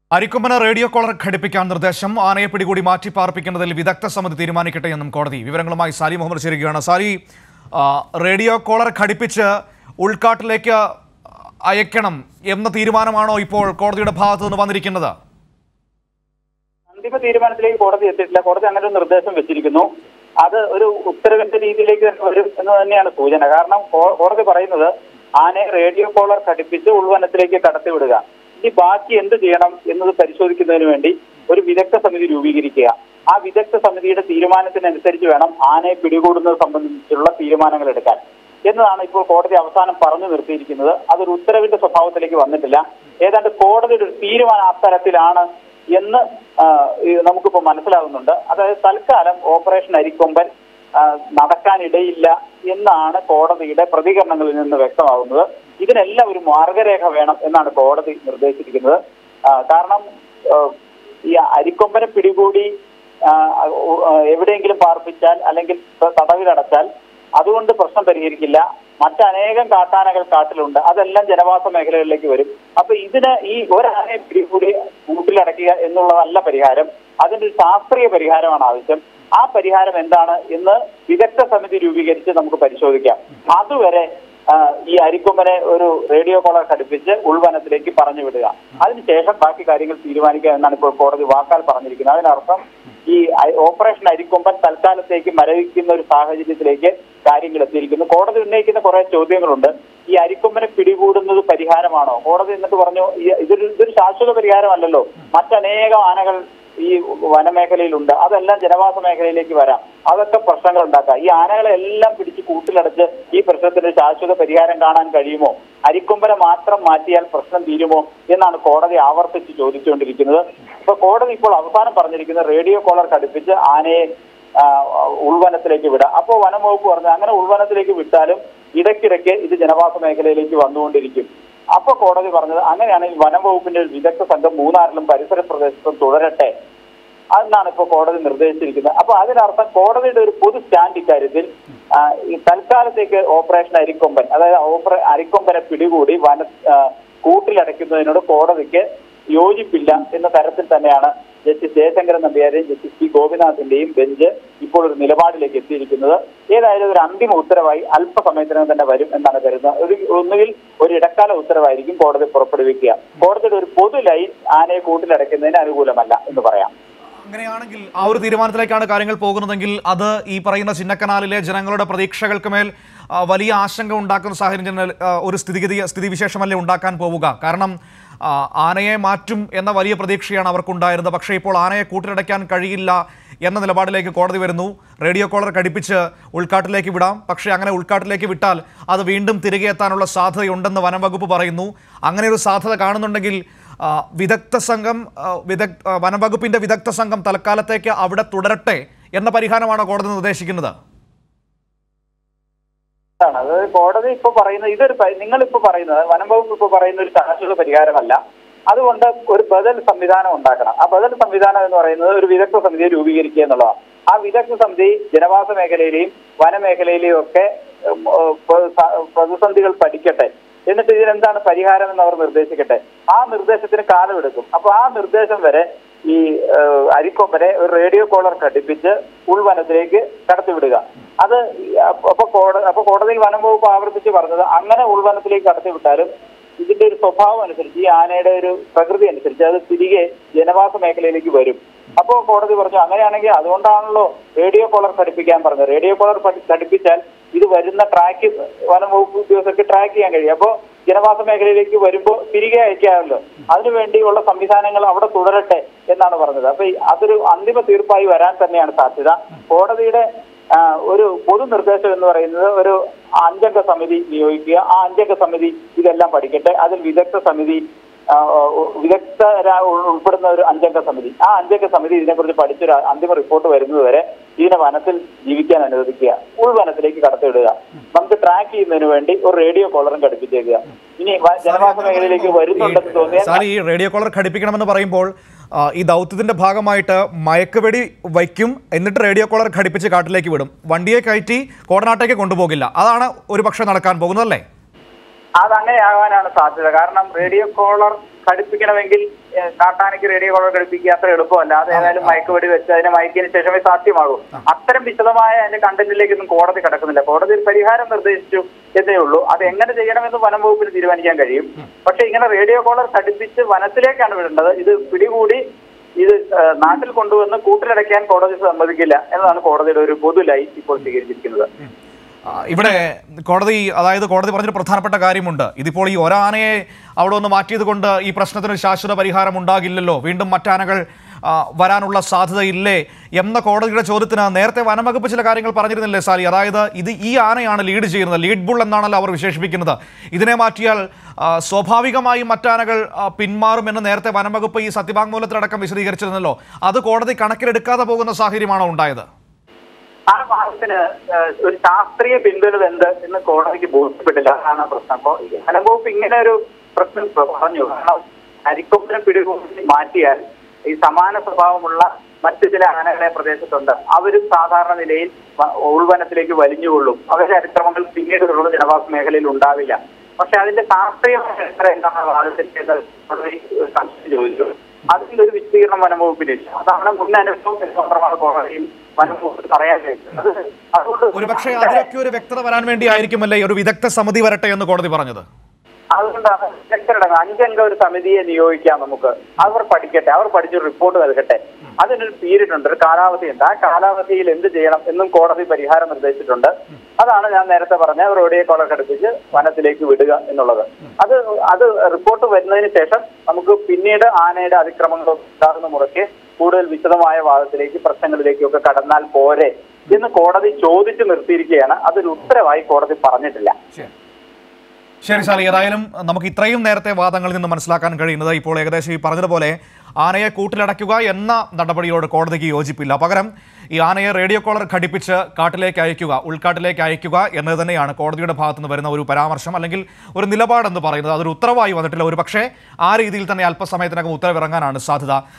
അരിക്കൊമ്പന radio collar ഘടിപ്പിക്കാൻ നിർദ്ദേശം ആനയെ പിടികൂടി മാറ്റി പാർപ്പിക്കുന്നതിൽ വിദഗ്ധ സമിതി തീരുമാനിക്കട്ടെ എന്നും കോടതി വിവരങ്ങളുമായി സാലി മുഹമ്മദ് ചേരുകയാണ് സാലി ആ, റേഡിയോ കോളർ ഘടിപ്പിച്ച് ഉൾക്കാട്ടിലേക്ക് അയക്കണം എന്ന തീരുമാനമാണോ ഇപ്പോൾ കോടതിയുടെ ഭാഗത്തു നിന്ന് വന്നിരിക്കുന്നത് അന്തിമ തീരുമാനത്തിലേക്ക് കോടതി എത്തിയിട്ടില്ല കോടതി അങ്ങനെ ഒരു നിർദ്ദേശം വെച്ചിരിക്കുന്നു അത് ഒരു ഉത്തരവിന്റെ രീതിയിലേക്ക് തന്നെ വരും എന്ന് തന്നെയാണ് സൂചന കാരണം കോ- കോടതി പറയുന്നത് ആനയെ റേഡിയോ കോളർ ഘടിപ്പിച്ച് ഉൾവനത്തിലേക്ക് കടത്തിവിടുക ഇനി ബാക്കി എന്ത് ചെയ്യണം എന്നത് പരിശോധിക്കുന്നതിന് വേണ്ടി ഒരു വിദഗ്ധ സമിതി രൂപീകരിക്കുക ആ വിദഗ്ധ സമിതിയുടെ തീരുമാനത്തിനനുസരിച്ച് വേണം ആനയെ പിടികൂടുന്നത് സംബന്ധിച്ചുള്ള തീരുമാനങ്ങൾ എടുക്കാൻ എന്നതാണ് ഇപ്പോൾ കോടതി അവസാനം പറഞ്ഞു നിർത്തിയിരിക്കുന്നത് അതൊരു ഉത്തരവിന്റെ സ്വഭാവത്തിലേക്ക് വന്നിട്ടില്ല ഏതാണ്ട് കോടതിയുടെ ഒരു തീരുമാനം അത്തരത്തിലാണ് എന്ന് ആ, ഈ നമുക്കിപ്പോ മനസ്സിലാകുന്നുണ്ട് അതായത് തൽക്കാലം ഓപ്പറേഷൻ അരിക്കൊമ്പൻ ആ, നടക്കാനിടയില്ല എന്നാണ് കോടതിയുടെ പ്രതികരണങ്ങളിൽ നിന്ന് വ്യക്തമാകുന്നത് ഇതിനെല്ലാം ഒരു മാർഗരേഖ വേണം എന്നാണ് കോടതി നിർദ്ദേശിച്ചിരിക്കുന്നത് ആ, കാരണം ആ, ഈ അരിക്കൊമ്പനെ പിടികൂടി ആ, ഉ- ആ, എവിടെയെങ്കിലും പാർപ്പിച്ചാൽ അല്ലെങ്കിൽ തടവിലടച്ചാൽ അതുകൊണ്ട് പ്രശ്നം പരിഹരിക്കില്ല മറ്റനേകം കാട്ടാനകൾ കാട്ടിലുണ്ട് അതെല്ലാം ജനവാസ മേഖലകളിലേക്ക് വരും അപ്പൊ ഇതിന് ഈ ഒരാനയെ പിടികൂടി കൂട്ടിലടക്കുക എന്നുള്ളതല്ല പരിഹാരം അതിന്റെ ഒരു ശാസ്ത്രീയ പരിഹാരമാണ് ആവശ്യം ആ പരിഹാരം എന്താണ് എന്ന് വിദഗ്ധ സമിതി രൂപീകരിച്ച് നമുക്ക് പരിശോധിക്കാം അതുവരെ ആ, ഈ അരിക്കൊമ്പനെ ഒരു റേഡിയോ കോളർ ഘടിപ്പിച്ച് ഉൾവനത്തിലേക്ക് പറഞ്ഞു വിടുക അതിനുശേഷം ബാക്കി കാര്യങ്ങൾ തീരുമാനിക്കുക എന്നാണ് ഇപ്പോൾ കോടതി വാക്കാൽ പറഞ്ഞിരിക്കുന്നത് അതിനർത്ഥം ഈ ഐ- ഓപ്പറേഷൻ അരിക്കൊമ്പൻ തൽക്കാലത്തേക്ക് മരവിക്കുന്ന ഒരു സാഹചര്യത്തിലേക്ക് കാര്യങ്ങൾ എത്തിയിരിക്കുന്നു കോടതി ഉന്നയിക്കുന്ന കുറെ ചോദ്യങ്ങളുണ്ട് ഈ അരിക്കൊമ്പനെ പിടികൂടുന്നത് പരിഹാരമാണോ കോടതി എന്നിട്ട് പറഞ്ഞു ഈ- ഇതൊരു ഇതൊരു ശാശ്വത പരിഹാരമല്ലല്ലോ മറ്റനേകം ആനകൾ ഈ വനമേഖലയിലുണ്ട് അതെല്ലാം ജനവാസ മേഖലയിലേക്ക് വരാം അതൊക്കെ പ്രശ്നങ്ങൾ ഉണ്ടാക്കാം ഈ ആനകളെ എല്ലാം പിടിച്ച് കൂട്ടിലടച്ച് ഈ പ്രശ്നത്തിന് ശാശ്വത പരിഹാരം കാണാൻ കഴിയുമോ അരിക്കൊമ്പനെ മാത്രം മാറ്റിയാൽ പ്രശ്നം തീരുമോ എന്നാണ് കോടതി ആവർത്തിച്ച് ചോദിച്ചുകൊണ്ടിരിക്കുന്നത് ഇപ്പൊ കോടതി ഇപ്പോൾ അവസാനം പറഞ്ഞിരിക്കുന്നത് റേഡിയോ കോളർ ഘടിപ്പിച്ച് ആനയെ ആ, ഉൾവനത്തിലേക്ക് വിടാം അപ്പോൾ വനം വകുപ്പ് പറഞ്ഞു അങ്ങനെ ഉൾവനത്തിലേക്ക് വിട്ടാലും ഇടയ്ക്കിടയ്ക്ക് ഇത് ജനവാസ മേഖലയിലേക്ക് വന്നുകൊണ്ടിരിക്കും അപ്പൊ കോടതി പറഞ്ഞത് അങ്ങനെയാണെങ്കിൽ വനം വകുപ്പിന്റെ ഒരു വിദഗ്ധ സംഘം മൂന്നാറിലും പരിസര പ്രദേശത്തും തുടരട്ടെ അതെന്നാണ് ഇപ്പോൾ കോടതി നിർദ്ദേശിച്ചിരിക്കുന്നത് അപ്പൊ അതിനർത്ഥം കോടതിയുടെ ഒരു പൊതു സ്റ്റാൻഡ് ഇക്കാര്യത്തിൽ ആ, ഈ തൽക്കാലത്തേക്ക് ഓപ്പറേഷൻ അരിക്കൊമ്പൻ അതായത് ഓപ്പറേ അരിക്കൊമ്പനെ പിടികൂടി വന ആ, കൂട്ടിലടയ്ക്കുന്നതിനോട് കോടതിക്ക് യോജിപ്പില്ല എന്ന തരത്തിൽ തന്നെയാണ് ജസ്റ്റിസ് ജയശങ്കരൻ നമ്പ്യാരെയും ജസ്റ്റിസ് പി ഗോപിനാഥിന്റെയും ബെഞ്ച് ഇപ്പോൾ ഒരു നിലപാടിലേക്ക് എത്തിയിരിക്കുന്നത് ഏതായാലും ഒരു അന്തിമ ഉത്തരവായി അല്പസമയത്തിനകം തന്നെ വരും എന്നാണ് കരുതുന്നത് ഒരു ഒന്നുകിൽ ഒരു ഇടക്കാല ഉത്തരവായിരിക്കും കോടതി പുറപ്പെടുവിക്കുക കോടതിയുടെ ഒരു പൊതു ലൈൻ ആനയെ കൂട്ടിലടയ്ക്കുന്നതിന് അനുകൂലമല്ല എന്ന് പറയാം അങ്ങനെയാണെങ്കിൽ ആ ഒരു തീരുമാനത്തിലേക്കാണ് കാര്യങ്ങൾ പോകുന്നതെങ്കിൽ അത് ഈ പറയുന്ന ചിന്നക്കനാലിലെ ജനങ്ങളുടെ പ്രതീക്ഷകൾക്ക് മേൽ ആ, വലിയ ആശങ്ക ഉണ്ടാക്കുന്ന സാഹചര്യം തന്നെ, ആ, ഒരു സ്ഥിതിഗതി സ്ഥിതിവിശേഷമല്ലേ ഉണ്ടാക്കാൻ പോവുക കാരണം ആ, ആനയെ മാറ്റും എന്ന വലിയ പ്രതീക്ഷയാണ് അവർക്കുണ്ടായിരുന്നത് പക്ഷേ ഇപ്പോൾ ആനയെ കൂട്ടിലടയ്ക്കാൻ കഴിയില്ല എന്ന നിലപാടിലേക്ക് കോടതി വരുന്നു റേഡിയോ കോളർ ഘടിപ്പിച്ച് ഉൾക്കാട്ടിലേക്ക് വിടാം പക്ഷേ അങ്ങനെ ഉൾക്കാട്ടിലേക്ക് വിട്ടാൽ അത് വീണ്ടും തിരികെ എത്താനുള്ള സാധ്യതയുണ്ടെന്ന് വനം വകുപ്പ് പറയുന്നു അങ്ങനെ ഒരു സാധ്യത കാണുന്നുണ്ടെങ്കിൽ ആ, വിദഗ്ധ സംഘം ആ, വിദഗ് ആ, വനംവകുപ്പിന്റെ വിദഗ്ധ സംഘം തൽക്കാലത്തേക്ക് അവിടെ തുടരട്ടെ എന്ന പരിഹാരമാണോ കോടതി നിർദ്ദേശിക്കുന്നത് ആണ് അതായത് കോടതി ഇപ്പൊ പറയുന്നത് ഇതൊരു നിങ്ങൾ ഇപ്പൊ പറയുന്നത് വനം വകുപ്പ് ഇപ്പൊ പറയുന്ന ഒരു ശാശ്വത പരിഹാരമല്ല അതുകൊണ്ട് ഒരു ബദൽ സംവിധാനം ഉണ്ടാക്കണം ആ ബദൽ സംവിധാനം എന്ന് പറയുന്നത് ഒരു വിദഗ്ധ സമിതിയെ രൂപീകരിക്കുക എന്നുള്ളതാണ് ആ വിദഗ്ധ സമിതി ജനവാസ മേഖലയിലെയും വനമേഖലയിലെയും ഒക്കെ ഉം, ഏഹ്, പ്ര- സ- പ്രതിസന്ധികൾ പഠിക്കട്ടെ എന്നിട്ട് ഇതിനെന്താണ് പരിഹാരം എന്ന് അവർ നിർദ്ദേശിക്കട്ടെ ആ നിർദ്ദേശത്തിന് കാലമെടുക്കും അപ്പൊ ആ നിർദ്ദേശം വരെ ഈ ഏഹ്, അരിക്കൊമ്പനെ ഒരു റേഡിയോ കോളർ ഘടിപ്പിച്ച് ഉൾവനത്തിലേക്ക് കടത്തിവിടുക അത് അപ്പൊ അപ്പൊ കോടതി അപ്പൊ കോടതിയിൽ വനം വകുപ്പ് ആവർത്തിച്ച് പറഞ്ഞത് അങ്ങനെ ഉൾവനത്തിലേക്ക് കടത്തിവിട്ടാലും ഇതിന്റെ ഒരു സ്വഭാവം അനുസരിച്ച് ഈ ആനയുടെ ഒരു പ്രകൃതി അനുസരിച്ച് അത് തിരികെ ജനവാസ മേഖലയിലേക്ക് വരും അപ്പോ കോടതി പറഞ്ഞു അങ്ങനെയാണെങ്കിൽ അതുകൊണ്ടാണല്ലോ റേഡിയോ കോളർ ഘടിപ്പിക്കാൻ പറഞ്ഞത് റേഡിയോ കോളർ പഠി- ഘടിപ്പിച്ചാൽ ഇത് വരുന്ന ട്രാക്ക് വനം വകുപ്പ് ഉദ്യോഗസ്ഥർക്ക് ട്രാക്ക് ചെയ്യാൻ കഴിയും അപ്പോൾ ജനവാസ മേഖലയിലേക്ക് വരുമ്പോൾ തിരികെ അയക്കാമല്ലോ അതിനുവേണ്ടിയുള്ള സംവിധാനങ്ങൾ അവിടെ തുടരട്ടെ എന്നാണ് പറഞ്ഞത് അപ്പൊ ഈ അതൊരു അന്തിമ തീർപ്പായി വരാൻ തന്നെയാണ് സാധ്യത കോടതിയുടെ ആ, ഒരു പൊതു നിർദ്ദേശം എന്ന് പറയുന്നത് ഒരു അഞ്ചംഗ സമിതി നിയോഗിക്കുക ആ അഞ്ചംഗ സമിതി ഇതെല്ലാം പഠിക്കട്ടെ അതിൽ വിദഗ്ധ സമിതി ആ, വിദഗ്ധര ഉൾപ്പെടുന്ന ഒരു അഞ്ചംഗ സമിതി ആ അഞ്ചംഗ സമിതി ഇതിനെക്കുറിച്ച് പഠിച്ചൊരു അന്തിമ റിപ്പോർട്ട് വരുന്നതുവരെ ഇതിനെ വനത്തിൽ ജീവിക്കാൻ അനുവദിക്കുക ഉൾവനത്തിലേക്ക് കടത്തിവിടുക നമുക്ക് ട്രാക്ക് ചെയ്യുന്നതിന് വേണ്ടി ഒരു റേഡിയോ കോളറും ഘടിപ്പിച്ചേക്കുക ഇനി വ- ജനവാസ മേഖലയിലേക്ക് വരുന്നുണ്ടെന്ന് തോന്നിയാൽ സാർ ഈ റേഡിയോ കോളർ ഘടിപ്പിക്കണമെന്ന് പറയുമ്പോൾ ആ, ഈ ദൗത്യത്തിന്റെ ഭാഗമായിട്ട് മയക്കുവെടി വയ്ക്കും എന്നിട്ട് റേഡിയോ കോളർ ഘടിപ്പിച്ച് കാട്ടിലേക്ക് വിടും വണ്ടിയെ കയറ്റി കോടനാട്ടേക്ക് കൊണ്ടുപോകില്ല അതാണ് ഒരു പക്ഷേ നടക്കാൻ പോകുന്നതല്ലേ അതങ്ങനെയാകാനാണ് സാധ്യത കാരണം റേഡിയോ കോളർ ഘടിപ്പിക്കണമെങ്കിൽ ഏഹ്, കാട്ടാനയ്ക്ക് റേഡിയോ കോളർ ഘടിപ്പിക്കുക അത്ര എളുപ്പമല്ല അത് ഏതായാലും മയക്കുവെടി വെച്ച് അതിനെ മയക്കിയതിനു ശേഷമേ സാധ്യമാകൂ അത്തരം വിശദമായ അതിന്റെ കണ്ടന്റിലേക്കൊന്നും കോടതി കിടക്കുന്നില്ല കോടതി ഒരു പരിഹാരം നിർദ്ദേശിച്ചു എന്നേ ഉള്ളൂ അത് എങ്ങനെ ചെയ്യണമെന്ന് വനം വകുപ്പിന് തീരുമാനിക്കാൻ കഴിയും പക്ഷെ ഇങ്ങനെ റേഡിയോ കോളർ ഘടിപ്പിച്ച് വനത്തിലേക്കാണ് വിടേണ്ടത് ഇത് പിടികൂടി ഇത് ഏഹ്, നാട്ടിൽ കൊണ്ടുവന്ന് കൂട്ടിലടയ്ക്കാൻ കോടതി സമ്മതിക്കില്ല എന്നതാണ് കോടതിയുടെ ഒരു പൊതു ലൈൻ ഇപ്പോൾ സ്വീകരിച്ചിരിക്കുന്നത് ആ, ഇവിടെ കോടതി അതായത് കോടതി പറഞ്ഞൊരു പ്രധാനപ്പെട്ട കാര്യമുണ്ട് ഇതിപ്പോൾ ഈ ഒരാനയെ അവിടെ ഒന്ന് മാറ്റിയത് കൊണ്ട് ഈ പ്രശ്നത്തിന് ഒരു ശാശ്വത പരിഹാരം ഉണ്ടാകില്ലല്ലോ വീണ്ടും മറ്റാനകൾ ആ, വരാനുള്ള സാധ്യതയില്ലേ എന്ന കോടതിയുടെ ചോദ്യത്തിന് നേരത്തെ വനംവകുപ്പ് ചില കാര്യങ്ങൾ പറഞ്ഞിരുന്നില്ലേ സാലി അതായത് ഇത് ഈ ആനയാണ് ലീഡ് ചെയ്യുന്നത് ലീഡ് ബുൾ എന്നാണല്ലോ അവർ വിശേഷിപ്പിക്കുന്നത് ഇതിനെ മാറ്റിയാൽ ആ, സ്വാഭാവികമായും മറ്റാനകൾ ആ, പിന്മാറുമെന്ന് നേരത്തെ വനംവകുപ്പ് ഈ സത്യവാങ്മൂലത്തിലടക്കം വിശദീകരിച്ചിരുന്നല്ലോ അത് കോടതി കണക്കിലെടുക്കാതെ പോകുന്ന സാഹചര്യമാണോ ഉണ്ടായത് ആ വാദത്തിന് ഏഹ്, ഒരു ശാസ്ത്രീയ പിന്തുണ എന്ത് എന്ന് കോടതിക്ക് ബോധ്യപ്പെട്ടില്ല അതാണ് പ്രശ്നം അപ്പോ വനം വകുപ്പ് ഇങ്ങനെ ഒരു പ്രശ്നം പറഞ്ഞു കാരണം അരിക്കൊമ്പനെ പിടികൂടി മാറ്റിയാൽ ഈ സമാന സ്വഭാവമുള്ള മറ്റു ചില ആനകളെ പ്രദേശത്തുണ്ട് അവരും സാധാരണ നിലയിൽ വ- ഉൾവനത്തിലേക്ക് വലിഞ്ഞുകൊള്ളും അവരുടെ അതിക്രമങ്ങൾ പിന്നീടുള്ള ജനവാസ മേഖലയിൽ ഉണ്ടാവില്ല പക്ഷെ അതിന്റെ ശാസ്ത്രീയമായ ഉത്തരം എന്താണ് വാദത്തിന്റെ കോടതി സംശയം ചോദിച്ചു അതിന്റെ ഒരു വിശദീകരണം വനംവകുപ്പിനില്ല അതാണ് മുൻ അനുഭവം എന്ന് മാത്രമാണ് കോടതിയിൽ വനംവകുപ്പ് പറയാൻ കഴിയുന്നത് അത് അതുകൊണ്ട് ഒരുപക്ഷെ അതിലൊക്കെ ഒരു വ്യക്തത വരാൻ വേണ്ടി ആയിരിക്കുമല്ലേ ഒരു വിദഗ്ധ സമിതി വരട്ടെ എന്ന് കോടതി പറഞ്ഞത് അതുകൊണ്ടാണ് വിദഗ്ധരുടെ അഞ്ചംഗ ഒരു സമിതിയെ നിയോഗിക്കാം നമുക്ക് അവർ പഠിക്കട്ടെ അവർ പഠിച്ച് റിപ്പോർട്ട് നൽകട്ടെ അതിനൊരു പീരീഡ് ഉണ്ട് ഒരു കാലാവധി ഉണ്ട് ആ കാലാവധിയിൽ എന്ത് ചെയ്യണം എന്നും കോടതി പരിഹാരം നിർദ്ദേശിച്ചിട്ടുണ്ട് അതാണ് ഞാൻ നേരത്തെ പറഞ്ഞ റോഡിയെ കോളർ ഘടിപ്പിച്ച് വനത്തിലേക്ക് വിടുക എന്നുള്ളത് അത് അത് റിപ്പോർട്ട് വരുന്നതിന് ശേഷം നമുക്ക് പിന്നീട് ആനയുടെ അതിക്രമങ്ങൾ ഉണ്ടാകുന്ന മുറയ്ക്ക് കൂടുതൽ വിശദമായ വാദത്തിലേക്ക് പ്രശ്നങ്ങളിലേക്കൊക്കെ കടന്നാൽ പോരെ എന്ന് കോടതി ചോദിച്ചു നിർത്തിയിരിക്കുകയാണ് അതൊരു ഉത്തരവായി കോടതി പറഞ്ഞിട്ടില്ല ശരി. ശരി സാർ ഏതായാലും നമുക്ക് ഇത്രയും നേരത്തെ വാദങ്ങളിൽ നിന്ന് മനസ്സിലാക്കാൻ കഴിയുന്നത് ഇപ്പോൾ ഏകദേശം ഈ പറഞ്ഞതുപോലെ ആനയെ കൂട്ടിലടയ്ക്കുക എന്ന നടപടിയോട് കോടതിക്ക് യോജിപ്പില്ല പകരം ഈ ആനയെ റേഡിയോ കോളർ ഘടിപ്പിച്ച് കാട്ടിലേക്ക് അയക്കുക ഉൾക്കാട്ടിലേക്ക് അയക്കുക എന്നത് തന്നെയാണ് കോടതിയുടെ ഭാഗത്ത് നിന്ന് വരുന്ന ഒരു പരാമർശം അല്ലെങ്കിൽ ഒരു നിലപാടെന്ന് പറയുന്നത് അതൊരു ഉത്തരവായി വന്നിട്ടില്ല ഒരു പക്ഷേ ആ രീതിയിൽ തന്നെ അല്പസമയത്തിനകം ഉത്തരവിറങ്ങാനാണ് സാധ്യത